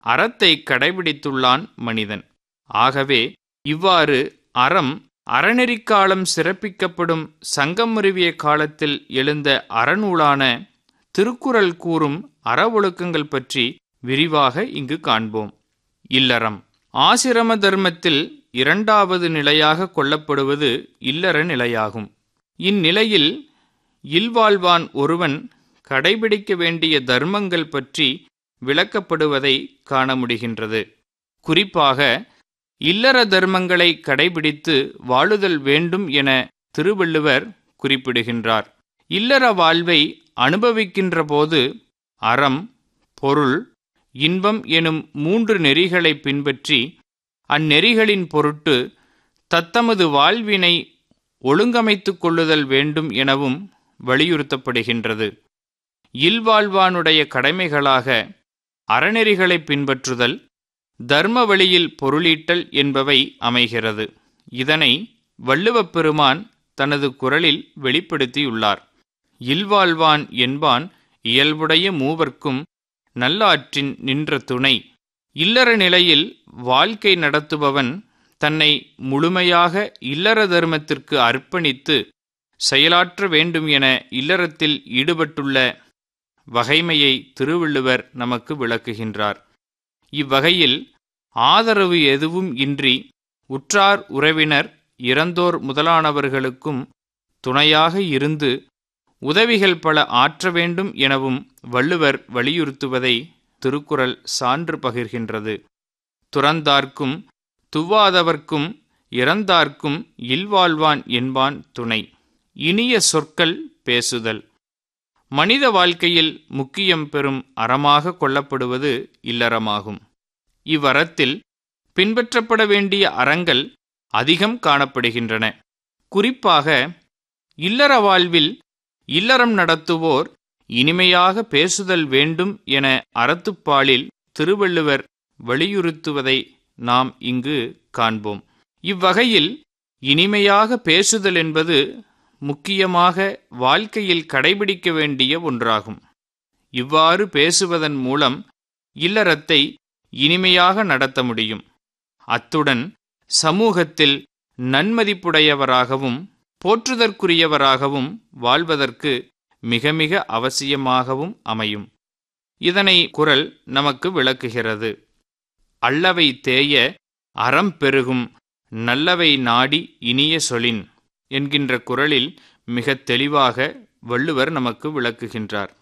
அறத்தை கடைபிடித்துள்ளான் மனிதன் ஆகவே இவ்வாறு அறம் அறநெறிக்காலம் சிறப்பிக்கப்படும் சங்கம் மருவிய காலத்தில் எழுந்த அறநூலான திருக்குறள் கூறும் அற ஒழுக்கங்கள் பற்றி விரிவாக இங்கு காண்போம் இல்லறம் ஆசிரம தர்மத்தில் இரண்டாவது நிலையாக கொள்ளப்படுவது இல்லற நிலையாகும் இந்நிலையில் இல்வாழ்வான் ஒருவன் கடைபிடிக்க வேண்டிய தர்மங்கள் பற்றி விளக்கப்படுவதை காண முடிகின்றது குறிப்பாக இல்லற தர்மங்களை கடைபிடித்து வாழுதல் வேண்டும் என திருவள்ளுவர் குறிப்பிடுகின்றார் இல்லற வாழ்வை அனுபவிக்கின்ற போது அறம் பொருள் இன்பம் எனும் மூன்று நெறிகளை பின்பற்றி அந்நெறிகளின் பொருட்டு தத்தமது வாழ்வினை ஒழுங்கமைத்துக் கொள்ளுதல் வேண்டும் எனவும் வலியுறுத்தப்படுகின்றது இல்வாழ்வானுடைய கடமைகளாக அறநெறிகளை பின்பற்றுதல் தர்ம வழியில் பொருளீட்டல் என்பவை அமைகிறது இதனை வள்ளுவப் பெருமான் தனது குரலில் வெளிப்படுத்தியுள்ளார் இல்வாழ்வான் என்பான் இயல்புடைய மூவர்க்கும் நல்லாற்றின் நின்ற துணை இல்லற நிலையில் வாழ்க்கை நடத்துபவன் தன்னை முழுமையாக இல்லற தர்மத்திற்கு அர்ப்பணித்து செயலாற்ற வேண்டும் என இல்லறத்தில் ஈடுபட்டுள்ள வகைமையை திருவள்ளுவர் நமக்கு விளக்குகின்றார் இவ்வகையில் ஆதரவு எதுவும் இன்றி உற்றார் உறவினர் இறந்தோர் முதலானவர்களுக்கும் துணையாக இருந்து உதவிகள் பல ஆற்ற வேண்டும் எனவும் வள்ளுவர் வலியுறுத்துவதை திருக்குறள் சான்று பகிர்கின்றது துறந்தார்க்கும் துவாதவர்க்கும் இறந்தார்க்கும் இல்வாழ்வான் என்பான் துணை இனிய சொற்கள் பேசுதல் மனித வாழ்க்கையில் முக்கியம் பெறும் அறமாக கொள்ளப்படுவது இல்லறமாகும் இவ்வறத்தில் பின்பற்றப்பட வேண்டிய அறங்கள் அதிகம் காணப்படுகின்றன குறிப்பாக இல்லற வாழ்வில் இல்லறம் நடத்துவோர் இனிமையாக பேசுதல் வேண்டும் என அறத்துப்பாலில் திருவள்ளுவர் வலியுறுத்துவதை நாம் இங்கு காண்போம் இவ்வகையில் இனிமையாக பேசுதல் என்பது முக்கியமாக வாழ்க்கையில் கடைபிடிக்க வேண்டிய ஒன்றாகும் இவ்வாறு பேசுவதன் மூலம் இல்லறத்தை இனிமையாக நடத்த முடியும் அத்துடன் சமூகத்தில் நன்மதிப்புடையவராகவும் போற்றுதற்குரியவராகவும் வாழ்வதற்கு மிக மிக அவசியமாகவும் அமையும் இதனை குரல் நமக்கு விளக்குகிறது அல்லவை தேய அறம் பெருகும் நல்லவை நாடி இனிய சொலின் என்கின்ற குரலில் மிக தெளிவாக வள்ளுவர் நமக்கு விளக்குகின்றார்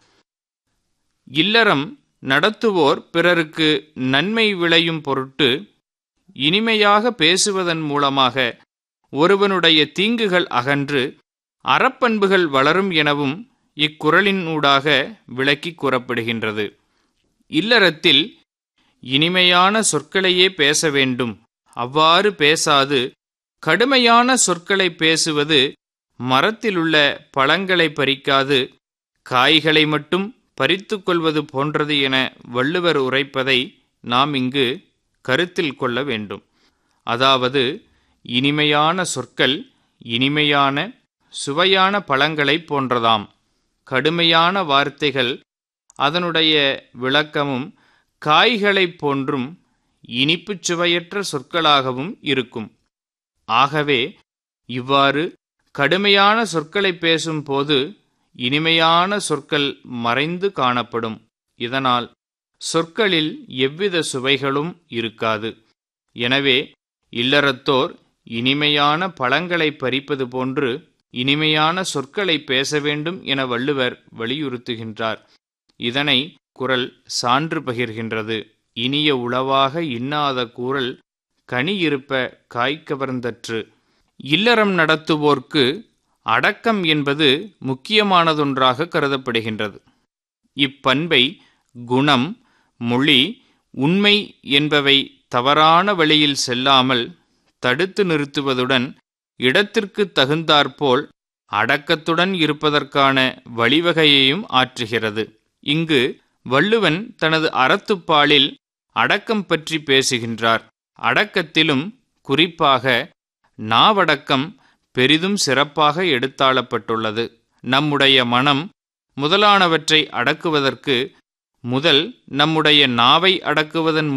இல்லறம் நடத்துவோர் பிறருக்கு நன்மை விளையும் பொருட்டு இனிமையாக பேசுவதன் மூலமாக ஒருவனுடைய தீங்குகள் அகன்று அறப்பண்புகள் வளரும் எனவும் இக்குறளினூடாக விளக்கி கூறப்படுகின்றது இல்லறத்தில் இனிமையான சொற்களையே பேச வேண்டும் அவ்வாறு பேசாது கடுமையான சொற்களை பேசுவது மரத்திலுள்ள பழங்களை பறிக்காது காய்களை மட்டும் பறித்து கொள்வது போன்றது என வள்ளுவர் உரைப்பதை நாம் இங்கு கருத்தில் கொள்ள வேண்டும் அதாவது இனிமையான சொற்கள் இனிமையான சுவையான பழங்களை போன்றதாம் கடுமையான வார்த்தைகள் அதனுடைய விளக்கமும் காய்களைப் போன்றும் இனிப்புச் சுவையற்ற சொற்களாகவும் இருக்கும் ஆகவே இவ்வாறு கடுமையான சொற்களை பேசும்போது இனிமையான சொற்கள் மறைந்து காணப்படும் இதனால் சொற்களில் எவ்வித சுவைகளும் இருக்காது எனவே இல்லறத்தோர் இனிமையான பழங்களை பறிப்பது போன்று இனிமையான சொற்களை பேச வேண்டும் என வள்ளுவர் வலியுறுத்துகின்றார் இதனை குரல் சான்று பகிர்கின்றது இனிய உளவாக இன்னாத கூறல் கனி இருப்ப காய்கவர்ந்தற்று இல்லறம் நடத்துவோர்க்கு அடக்கம் என்பது முக்கியமானதொன்றாக கருதப்படுகின்றது இப்பண்பை குணம் மொழி உண்மை என்பவை தவறான வழியில் செல்லாமல் தடுத்து நிறுத்துவதுடன் இடத்திற்கு தகுந்தாற்போல் அடக்கத்துடன் இருப்பதற்கான வழிவகையையும் ஆற்றுகிறது இங்கு வள்ளுவன் தனது அறத்துப்பாலில் அடக்கம் பற்றி பேசுகின்றார் அடக்கத்திலும் குறிப்பாக நாவடக்கம் பெரிதும் சிறப்பாக எடுத்தாளப்பட்டுள்ளது நம்முடைய மனம் முதலானவற்றை அடக்குவதற்கு முதல் நம்முடைய நாவை அடக்குவதன்